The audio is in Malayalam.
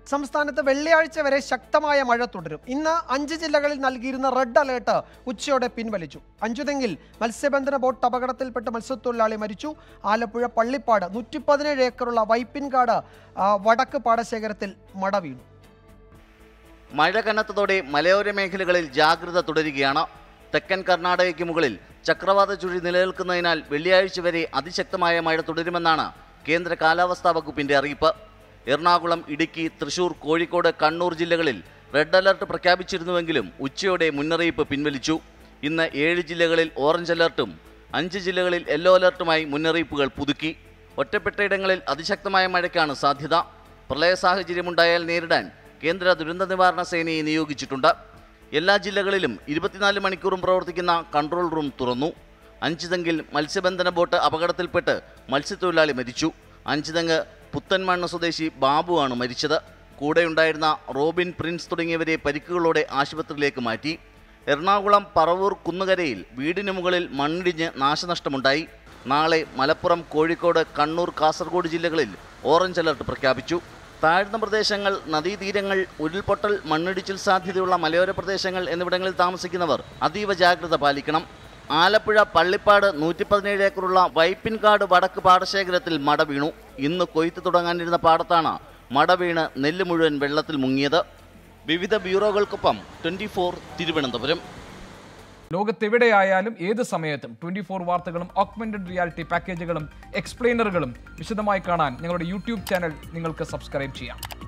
സംസ്ഥാനത്ത് വെള്ളിയാഴ്ച വരെ ശക്തമായ മഴ തുടരും ഇന്ന് അഞ്ച് ജില്ലകളിൽ നൽകിയിരുന്ന റെഡ് അലേർട്ട് ഉച്ചയോടെ പിൻവലിച്ചു അഞ്ചുതെങ്ങിൽ മത്സ്യബന്ധന ബോട്ട് അപകടത്തിൽപ്പെട്ട് മത്സ്യത്തൊഴിലാളി മരിച്ചു ആലപ്പുഴ പള്ളിപ്പാട് നൂറ്റി പതിനേഴ് ഏക്കറുള്ള വൈപ്പിൻകാട് ആ, വടക്ക് പാടശേഖരത്തിൽ മട വീണു മഴ കനത്തതോടെ മലയോര മേഖലകളിൽ ജാഗ്രത തുടരുകയാണ് തെക്കൻ കർണാടകയ്ക്ക് മുകളിൽ ചക്രവാത ചുഴി നിലനിൽക്കുന്നതിനാൽ വെള്ളിയാഴ്ച വരെ അതിശക്തമായ മഴ തുടരുമെന്നാണ് കേന്ദ്ര കാലാവസ്ഥാ വകുപ്പിന്റെ അറിയിപ്പ് എറണാകുളം ഇടുക്കി തൃശൂർ കോഴിക്കോട് കണ്ണൂർ ജില്ലകളിൽ റെഡ് അലർട്ട് പ്രഖ്യാപിച്ചിരുന്നുവെങ്കിലും ഉച്ചയോടെ മുന്നറിയിപ്പ് പിൻവലിച്ചു ഇന്ന് ഏഴ് ജില്ലകളിൽ ഓറഞ്ച് അലർട്ടും അഞ്ച് ജില്ലകളിൽ യെല്ലോ അലർട്ടുമായി മുന്നറിയിപ്പുകൾ പുതുക്കി ഒറ്റപ്പെട്ടയിടങ്ങളിൽ അതിശക്തമായ മഴയ്ക്കാണ് സാധ്യത പ്രളയ സാഹചര്യമുണ്ടായാൽ നേരിടാൻ കേന്ദ്ര ദുരന്ത നിവാരണ സേനയെ നിയോഗിച്ചിട്ടുണ്ട് എല്ലാ ജില്ലകളിലും ഇരുപത്തിനാല് മണിക്കൂറും പ്രവർത്തിക്കുന്ന കൺട്രോൾ റൂം തുറന്നു അഞ്ചുതെങ്കിൽ മത്സ്യബന്ധന ബോട്ട് അപകടത്തിൽപ്പെട്ട് മത്സ്യത്തൊഴിലാളി മരിച്ചു അഞ്ചുതെങ്ങ് പുത്തൻമണ്ണ് സ്വദേശി ബാബുവാണ് മരിച്ചത് കൂടെയുണ്ടായിരുന്ന റോബിൻ പ്രിൻസ് തുടങ്ങിയവരെ പരിക്കുകളോടെ ആശുപത്രിയിലേക്ക് മാറ്റി എറണാകുളം പറവൂർ കുന്നുകരയിൽ വീടിന് മുകളിൽ മണ്ണിടിഞ്ഞ് നാശനഷ്ടമുണ്ടായി നാളെ മലപ്പുറം കോഴിക്കോട് കണ്ണൂർ കാസർഗോഡ് ജില്ലകളിൽ ഓറഞ്ച് അലർട്ട് പ്രഖ്യാപിച്ചു താഴ്ന്ന പ്രദേശങ്ങൾ നദീതീരങ്ങൾ ഉരുൾപൊട്ടൽ മണ്ണിടിച്ചിൽ സാധ്യതയുള്ള മലയോര പ്രദേശങ്ങൾ എന്നിവിടങ്ങളിൽ താമസിക്കുന്നവർ അതീവ ജാഗ്രത പാലിക്കണം ആലപ്പുഴ പള്ളിപ്പാട് നൂറ്റി പതിനേഴ് ഏക്കറുള്ള വൈപ്പിൻകാട് വടക്ക് പാടശേഖരത്തിൽ മട വീണു ഇന്ന് കൊയ്ത്ത് തുടങ്ങാനിരുന്ന പാടത്താണ് മട വീണ് നെല്ല് മുഴുവൻ വെള്ളത്തിൽ മുങ്ങിയത് വിവിധ ബ്യൂറോകൾക്കൊപ്പം ട്വന്റി തിരുവനന്തപുരം ലോകത്തെവിടെയായാലും ഏത് സമയത്തും ട്വന്റി ഫോർ വാർത്തകളും ഓഗ്മെന്റഡ് റിയാലിറ്റി പാക്കേജുകളും എക്സ്പ്ലെയിനറുകളും വിശദമായി കാണാൻ ഞങ്ങളുടെ യൂട്യൂബ് ചാനൽ നിങ്ങൾക്ക് സബ്സ്ക്രൈബ് ചെയ്യാം